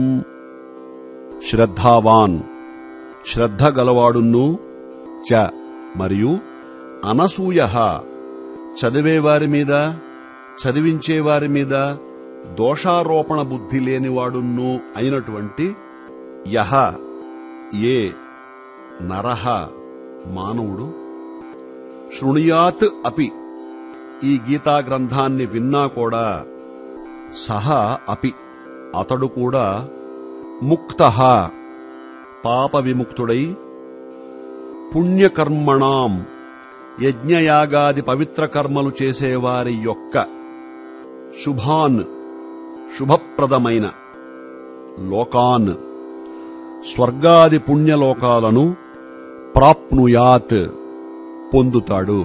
శ్రద్ధావాన్ శ్రద్ధ గలవాడును చ మరియు అనసూయ చదివేవారి మీద చదివించేవారి మీద దోషారోపణ బుద్ధి లేనివాడును అయినటువంటి యహ ఏ నరహ మానవుడు శృణుయాత్ అపి ఈ గీతా గ్రంథాన్ని విన్నా కూడా సహ అపి అతడు కూడా ముక్త పాప విముక్తుడై పుణ్యకర్మణాం యజ్ఞయాగాది పవిత్ర కర్మలు చేసేవారి యొక్క శుభాన్ శుభప్రదమైన లోకాన్ స్వర్గాది పుణ్యలోకాలను ప్రాప్నుయాత్ పొందుతాడు